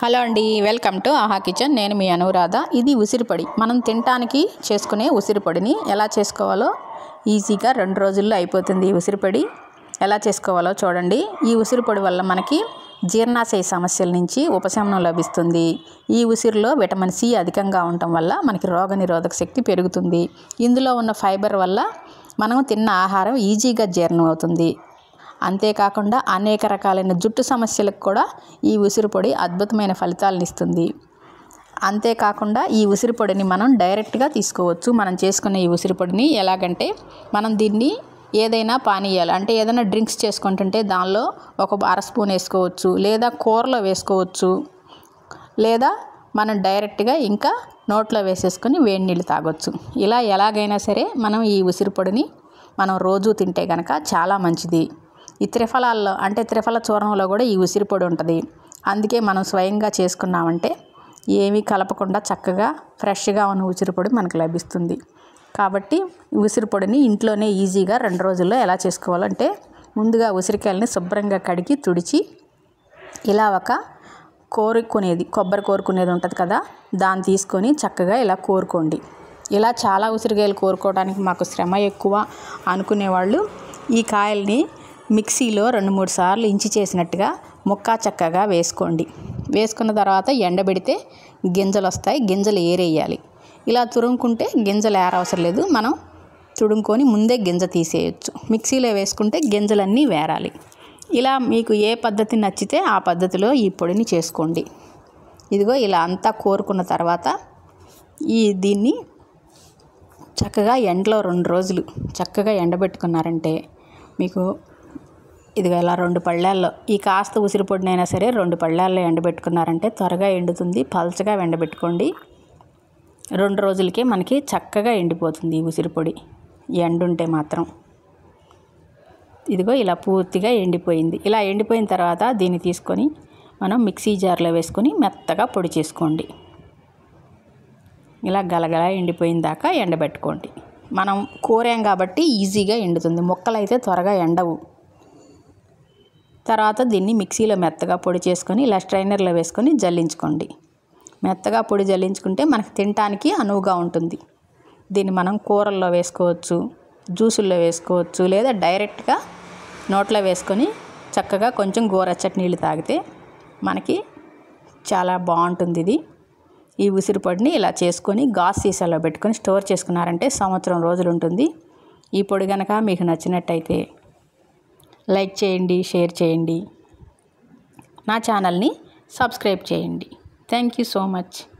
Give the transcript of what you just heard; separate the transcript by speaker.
Speaker 1: hello అండి welcome to ఆహా kitchen నేను మీ అనురాధ ఇది ఉసిరిపొడి మనం తినటానికి చేసుకునే ఉసిరిపొడిని ఎలా చేసుకోవాలో ఈజీగా రెండు రోజుల్లో అయిపోతుంది ఈ ఉసిరిపొడి ఎలా చేసుకోవాలో చూడండి ఈ ఉసిరిపొడి వల్ల మనకి జీర్ణాశయ సమస్యల నుంచి ఉపశమనం లభిస్తుంది ఈ ఉసిరిలో విటమిన్ సి అధికంగా ఉండటం వల్ల మనకి రోగనిరోధక శక్తి పెరుగుతుంది ఇందులో ఉన్న ఫైబర్ వల్ల మనం తిన్న ఆహారం ఈజీగా జీర్ణం అవుతుంది అంతేకాకుండా అనేక రకాలైన జుట్టు సమస్యలకు కూడా ఈ ఉసిరిపొడి అద్భుతమైన ఫలితాలను ఇస్తుంది అంతేకాకుండా ఈ ఉసిరిపొడిని మనం డైరెక్ట్గా తీసుకోవచ్చు మనం చేసుకునే ఈ ఉసిరిపొడిని ఎలాగంటే మనం దీన్ని ఏదైనా పానీయాలు అంటే ఏదైనా డ్రింక్స్ చేసుకుంటుంటే దానిలో ఒక అర స్పూన్ వేసుకోవచ్చు లేదా కూరలో వేసుకోవచ్చు లేదా మనం డైరెక్ట్గా ఇంకా నోట్లో వేసేసుకొని వేడి నీళ్ళు తాగొచ్చు ఇలా ఎలాగైనా సరే మనం ఈ ఉసిరిపొడిని మనం రోజు తింటే కనుక చాలా మంచిది ఈ త్రిఫలాల్లో అంటే త్రిఫల చూర్ణంలో కూడా ఈ ఉసిరిపొడి ఉంటుంది అందుకే మనం స్వయంగా చేసుకున్నామంటే ఏమీ కలపకుండా చక్కగా ఫ్రెష్గా ఉన్న ఉసిరిపొడి మనకు లభిస్తుంది కాబట్టి ఈ ఉసిరిపొడిని ఇంట్లోనే ఈజీగా రెండు రోజుల్లో ఎలా చేసుకోవాలంటే ముందుగా ఉసిరికాయలని శుభ్రంగా కడిగి తుడిచి ఇలా ఒక కోరుకునేది కొబ్బరి కోరుకునేది ఉంటుంది కదా దాన్ని తీసుకొని చక్కగా ఇలా కోరుకోండి ఇలా చాలా ఉసిరికాయలు కోరుకోవడానికి మాకు శ్రమ ఎక్కువ అనుకునేవాళ్ళు ఈ కాయల్ని మిక్సీలో రెండు మూడు సార్లు ఇంచి చేసినట్టుగా ముక్కా చక్కగా వేసుకోండి వేసుకున్న తర్వాత ఎండబెడితే గింజలు వస్తాయి గింజలు ఏరేయాలి ఇలా తురుముకుంటే గింజలు ఏరవసరం లేదు మనం తుడుముకొని ముందే గింజ తీసేయచ్చు మిక్సీలో వేసుకుంటే గింజలన్నీ వేరాలి ఇలా మీకు ఏ పద్ధతి నచ్చితే ఆ పద్ధతిలో ఈ పొడిని చేసుకోండి ఇదిగో ఇలా అంతా కోరుకున్న తర్వాత ఈ దీన్ని చక్కగా ఎండలో రెండు రోజులు చక్కగా ఎండబెట్టుకున్నారంటే మీకు ఇదిగో ఇలా రెండు పళ్ళాల్లో ఈ కాస్త ఉసిరిపొడినైనా సరే రెండు పళ్ళాల్లో ఎండబెట్టుకున్నారంటే త్వరగా ఎండుతుంది పల్చగా ఎండబెట్టుకోండి రెండు రోజులకే మనకి చక్కగా ఎండిపోతుంది ఈ ఉసిరిపొడి ఎండుంటే మాత్రం ఇదిగో ఇలా పూర్తిగా ఎండిపోయింది ఇలా ఎండిపోయిన తర్వాత దీన్ని తీసుకొని మనం మిక్సీ జార్లో వేసుకొని మెత్తగా పొడి చేసుకోండి ఇలా గలగల ఎండిపోయిన దాకా ఎండబెట్టుకోండి మనం కూరాం కాబట్టి ఈజీగా ఎండుతుంది మొక్కలు అయితే త్వరగా ఎండవు తర్వాత దీన్ని మిక్సీలో మెత్తగా పొడి చేసుకొని ఇలా స్ట్రైనర్లో వేసుకొని జల్లించుకోండి మెత్తగా పొడి జల్లించుకుంటే మనకు తినటానికి అనువుగా ఉంటుంది దీన్ని మనం కూరల్లో వేసుకోవచ్చు జ్యూసుల్లో వేసుకోవచ్చు లేదా డైరెక్ట్గా నోట్లో వేసుకొని చక్కగా కొంచెం గోరచ్చటి నీళ్ళు తాగితే మనకి చాలా బాగుంటుంది ఇది ఈ ఉసిరిపొడిని ఇలా చేసుకొని గాజు సీసాలో పెట్టుకొని స్టోర్ చేసుకున్నారంటే సంవత్సరం రోజులు ఉంటుంది ఈ పొడి కనుక మీకు నచ్చినట్టయితే లైక్ చేయండి షేర్ చేయండి నా ఛానల్ని సబ్స్క్రైబ్ చేయండి థ్యాంక్ యూ సో మచ్